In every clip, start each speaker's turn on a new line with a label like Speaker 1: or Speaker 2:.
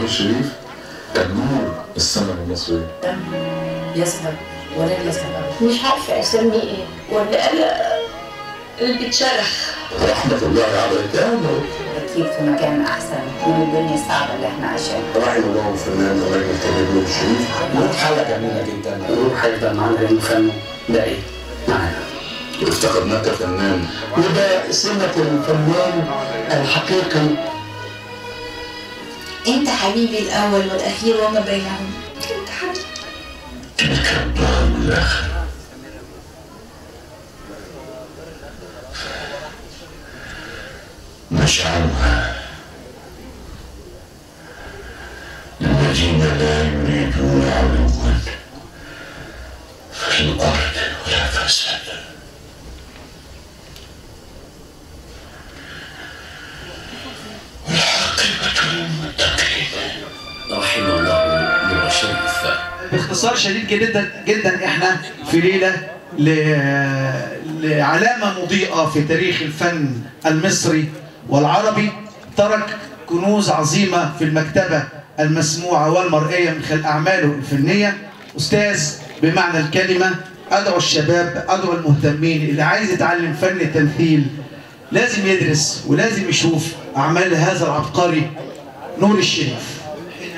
Speaker 1: الشريف كان نور السينما المصرية
Speaker 2: دم يذهب ولا يذهب
Speaker 3: مش عارفة أسميه إيه ولا أنا اللي بتشرح
Speaker 1: رحمة الله عليه كان
Speaker 2: أكيد في مكان أحسن من الدنيا الصعبة اللي إحنا عايشينها
Speaker 1: رحم الله الفنان الراجل الكبير نور الشريف
Speaker 4: نور حاجة جميلة جدا نور هيفضل معانا لأنه فنه باقي معانا
Speaker 1: وافتقدناك فنان
Speaker 5: وده سمة الفنان الحقيقي
Speaker 3: أنت حبيبي الأول والأخير وما بينهم أنت حبيبي
Speaker 1: تلك الدار الآخرة نجعلها للذين لا يريدون علوا في الأرض ولا فسادا والعاقبة للمتقين
Speaker 6: رحم الله نور الشريف
Speaker 7: باختصار شديد جدا جدا احنا في ليله ل- لعلامه مضيئه في تاريخ الفن المصري والعربي ترك كنوز عظيمه في المكتبه المسموعه والمرئيه من خلال اعماله الفنيه استاذ بمعنى الكلمه ادعو الشباب ادعو المهتمين اللي عايز يتعلم فن التمثيل لازم يدرس ولازم يشوف اعمال هذا العبقري نور الشريف حين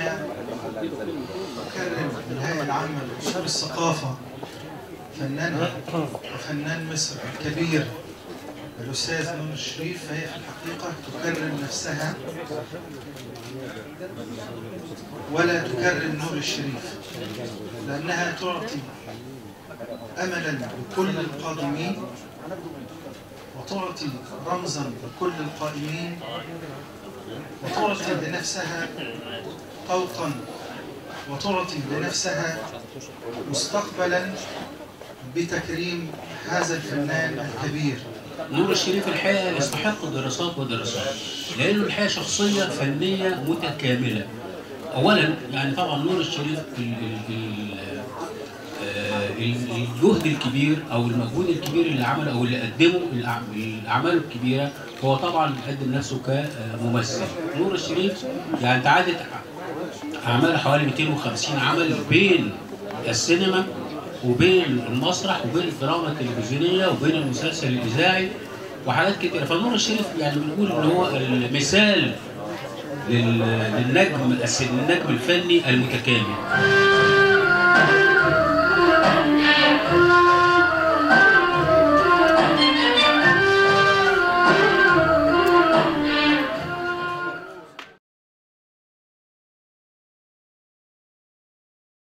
Speaker 7: أكرم الهيئة العامة لأصول الثقافة فنان وفنان مصر الكبير الأستاذ نور الشريف فهي في الحقيقة تكرم نفسها ولا تكرم نور الشريف لأنها تعطي أملا لكل القادمين وتعطي رمزا لكل القائمين وتعطي لنفسها طوقا وتعطي لنفسها مستقبلا بتكريم هذا الفنان الكبير
Speaker 6: نور الشريف الحقيقه يستحق دراسات ودراسات لانه الحقيقه شخصيه فنيه متكامله اولا يعني طبعا نور الشريف ال- ال- ال- آه، الجهد الكبير او المجهود الكبير اللي عمله او اللي قدمه الأع- الاعمال الكبيره هو طبعا قدم نفسه كممثل نور الشريف يعني تعادت اعمال حوالي 250 عمل بين السينما وبين المسرح وبين الدراما التلفزيونيه وبين المسلسل الاذاعي وحاجات كتير فنور الشريف يعني بنقول ان هو المثال لل- للنجم النجم الفني المتكامل